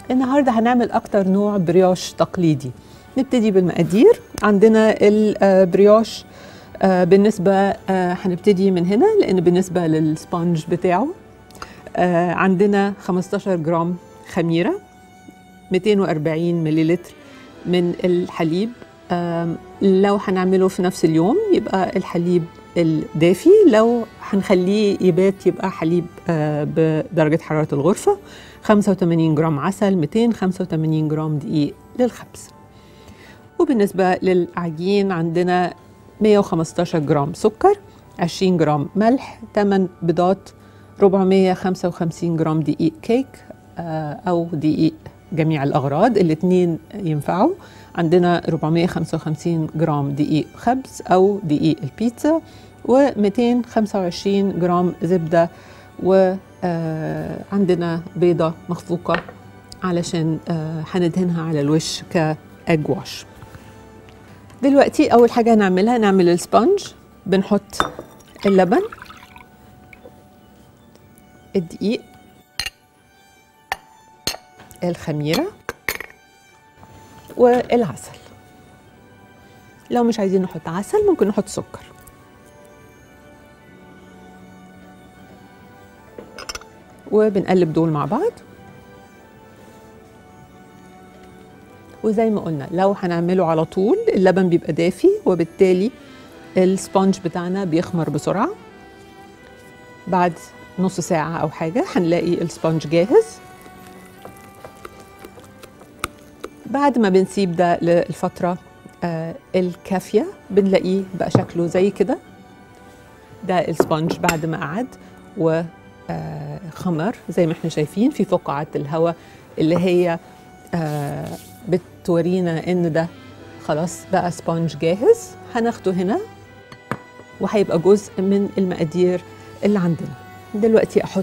النهارده هنعمل اكتر نوع بريوش تقليدي نبتدي بالمقادير عندنا البريوش آه، بالنسبه آه، هنبتدي من هنا لان بالنسبه للسبونج بتاعه آه، عندنا 15 جرام خميره 240 مليلتر من الحليب آم، لو هنعمله في نفس اليوم يبقى الحليب الدافي لو هنخليه يبات يبقى حليب آه، بدرجة حرارة الغرفة 85 جرام عسل 285 جرام دقيق للخبز وبالنسبة للعجين عندنا 115 جرام سكر 20 جرام ملح 8 بيضات 455 جرام دقيق كيك آه، أو دقيق جميع الأغراض الاتنين ينفعوا عندنا 455 جرام دقيق خبز أو دقيق البيتزا و225 جرام زبدة وعندنا بيضة مخفوقة علشان آه، هندهنها على الوش كأج واش دلوقتي أول حاجة هنعملها نعمل السبونج بنحط اللبن الدقيق الخميرة والعسل لو مش عايزين نحط عسل ممكن نحط سكر وبنقلب دول مع بعض وزي ما قلنا لو هنعمله على طول اللبن بيبقى دافي وبالتالي السبونج بتاعنا بيخمر بسرعة بعد نص ساعة أو حاجة هنلاقي السبونج جاهز بعد ما بنسيب ده للفترة آه الكافية بنلاقيه بقى شكله زي كده ده السبونج بعد ما قعد وخمر زي ما احنا شايفين في فقاعات الهواء اللي هي آه بتورينا ان ده خلاص بقى سبونج جاهز هناخده هنا وهيبقى جزء من المقادير اللي عندنا دلوقتي احط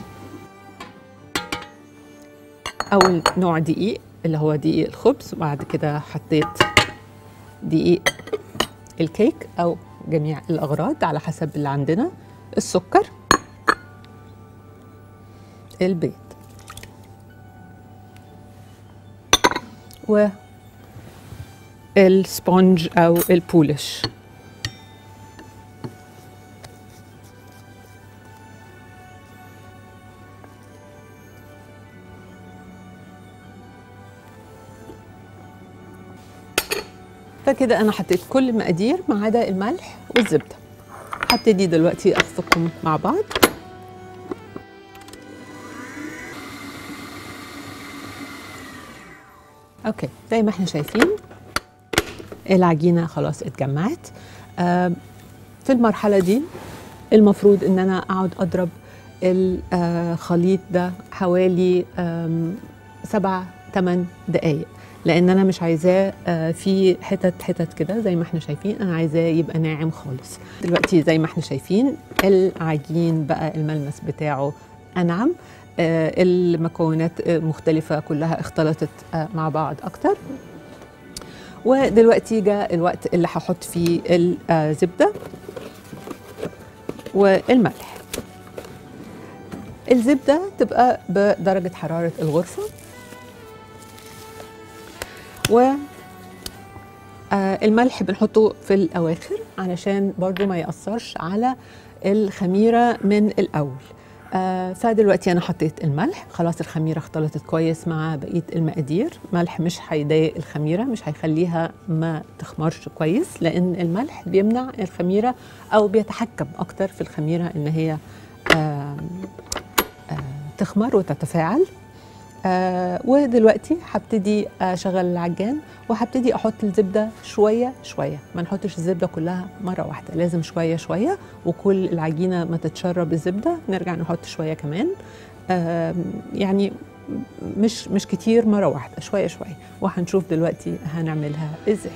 اول نوع دقيق اللي هو دقيق الخبز وبعد كده حطيت دقيق الكيك او جميع الاغراض على حسب اللي عندنا السكر البيض و السبونج او البولش فكده انا حطيت كل المقادير ما عدا الملح والزبده هبتدي دلوقتي اخفقهم مع بعض اوكي زي ما احنا شايفين العجينه خلاص اتجمعت آم، في المرحله دي المفروض ان انا اقعد اضرب الخليط ده حوالي آم، سبع ثمان دقايق لان انا مش عايزاه آه، في حتت حتت كده زي ما احنا شايفين انا عايزاه يبقى ناعم خالص دلوقتي زي ما احنا شايفين العجين بقى الملمس بتاعه انعم آه، المكونات آه، مختلفة كلها اختلطت آه، مع بعض أكتر ودلوقتي جاء الوقت اللي هحط فيه الزبدة والملح الزبدة تبقى بدرجة حرارة الغرفة و آه، الملح بنحطه في الأواخر علشان برضو ما يأثرش على الخميرة من الأول آه، فدلوقتي أنا حطيت الملح خلاص الخميرة اختلطت كويس مع بقية المقادير ملح مش هيضايق الخميرة مش هيخليها ما تخمرش كويس لأن الملح بيمنع الخميرة أو بيتحكم أكتر في الخميرة إن هي آم، آه، تخمر وتتفاعل آه ودلوقتي هبتدي اشغل العجان وهبتدي احط الزبده شويه شويه ما نحطش الزبده كلها مره واحده لازم شويه شويه وكل العجينه ما تتشرب الزبده نرجع نحط شويه كمان آه يعني مش مش كتير مره واحده شويه شويه وهنشوف دلوقتي هنعملها ازاي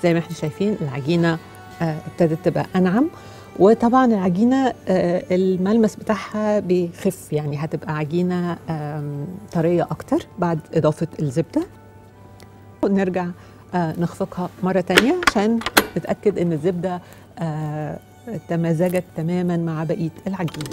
زي ما احنا شايفين العجينه آه، ابتدت تبقى انعم وطبعا العجينه آه، الملمس بتاعها بيخف يعني هتبقى عجينه آم، طريه اكتر بعد اضافه الزبده ونرجع آه، نخفقها مره تانية عشان نتاكد ان الزبده آه، تمازجت تماما مع بقيه العجينه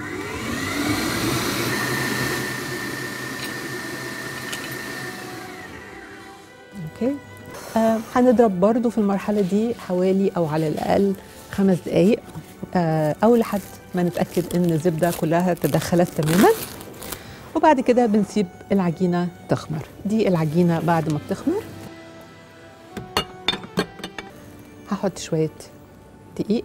اوكي آه هنضرب برضو في المرحله دي حوالي او على الاقل خمس دقائق آه او لحد ما نتاكد ان الزبده كلها تدخلت تماما وبعد كده بنسيب العجينه تخمر دي العجينه بعد ما بتخمر هحط شويه دقيق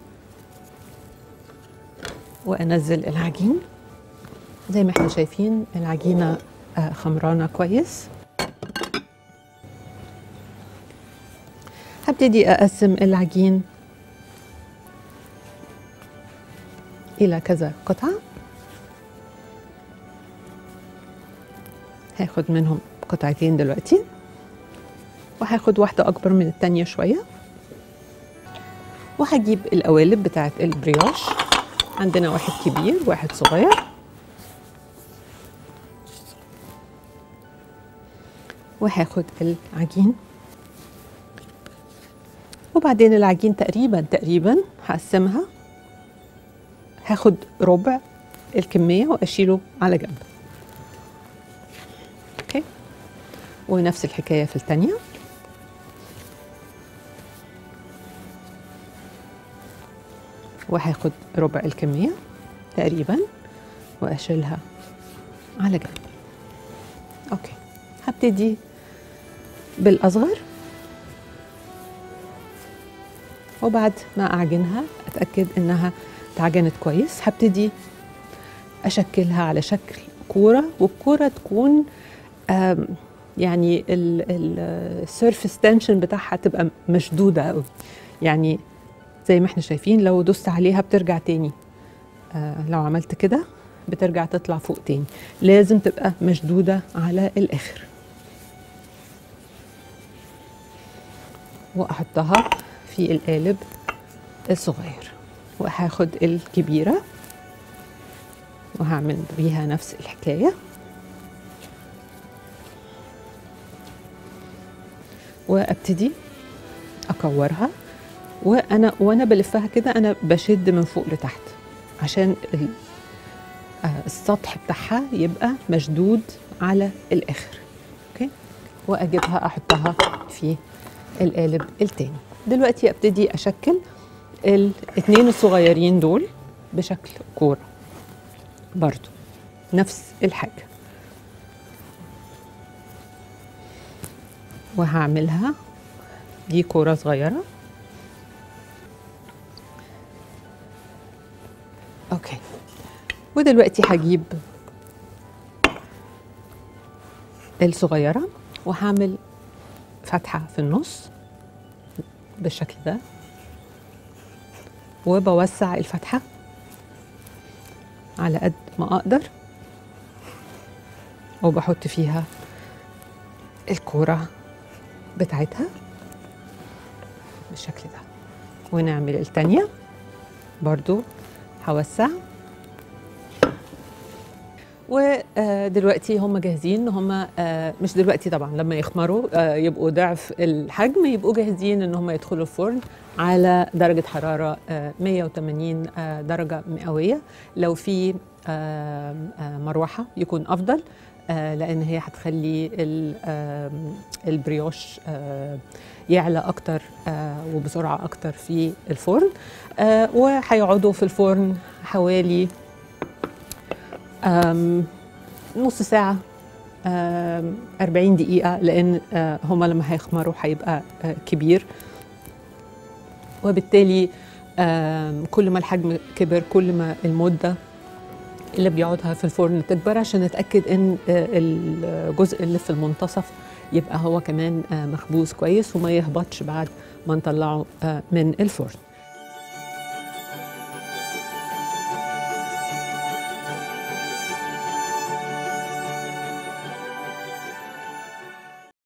وانزل العجين زي ما احنا شايفين العجينه آه خمرانه كويس هبتدي أقسم العجين إلى كذا قطعة هاخد منهم قطعتين دلوقتي وهاخد واحدة أكبر من التانية شوية وهجيب القوالب بتاعت البريوش عندنا واحد كبير واحد صغير وهاخد العجين وبعدين العجين تقريبا تقريبا هقسمها هاخد ربع الكمية وأشيله على جنب أوكي ونفس الحكاية في التانية وهاخد ربع الكمية تقريبا وأشيلها على جنب أوكي هبتدي بالأصغر وبعد ما اعجنها اتاكد انها اتعجنت كويس هبتدي اشكلها على شكل كوره والكوره تكون آم، يعني السيرفيس تنشن بتاعها تبقى مشدوده قوي يعني زي ما احنا شايفين لو دوست عليها بترجع تاني آه، لو عملت كده بترجع تطلع فوق تاني لازم تبقى مشدوده على الاخر واحطها في القالب الصغير وهاخد الكبيرة وهعمل بيها نفس الحكاية وابتدي اكورها وانا وانا بلفها كده انا بشد من فوق لتحت عشان ال- آه، السطح بتاعها يبقى مشدود على الاخر اوكي واجيبها احطها في القالب التاني دلوقتي ابتدي اشكل الاثنين الصغيرين دول بشكل كوره برضو نفس الحاجه وهعملها دي كوره صغيره اوكي ودلوقتي هجيب الصغيره وهعمل فتحه في النص بالشكل ده وبوسع الفتحة على قد ما أقدر وبحط فيها الكورة بتاعتها بالشكل ده ونعمل التانية برضو هوسع ودلوقتي هم جاهزين هم آه، مش دلوقتي طبعا لما يخمروا آه، يبقوا ضعف الحجم يبقوا جاهزين ان هم يدخلوا الفرن على درجة حرارة آه، 180 آه، درجة مئوية لو في آه، آه، مروحة يكون أفضل آه، لأن هي هتخلي ال- آم، البريوش آه، يعلى أكتر آه، وبسرعة أكتر في الفرن آه، وهيقعدوا في الفرن حوالي آم، نص ساعة آم، 40 دقيقة لأن آه، هما لما هيخمروا هيبقى آه، كبير وبالتالي آم، كل ما الحجم كبر كل ما المدة اللي بيقعدها في الفرن تكبر عشان نتأكد إن آه، الجزء اللي في المنتصف يبقى هو كمان آه، مخبوز كويس وما يهبطش بعد ما نطلعه آه، من الفرن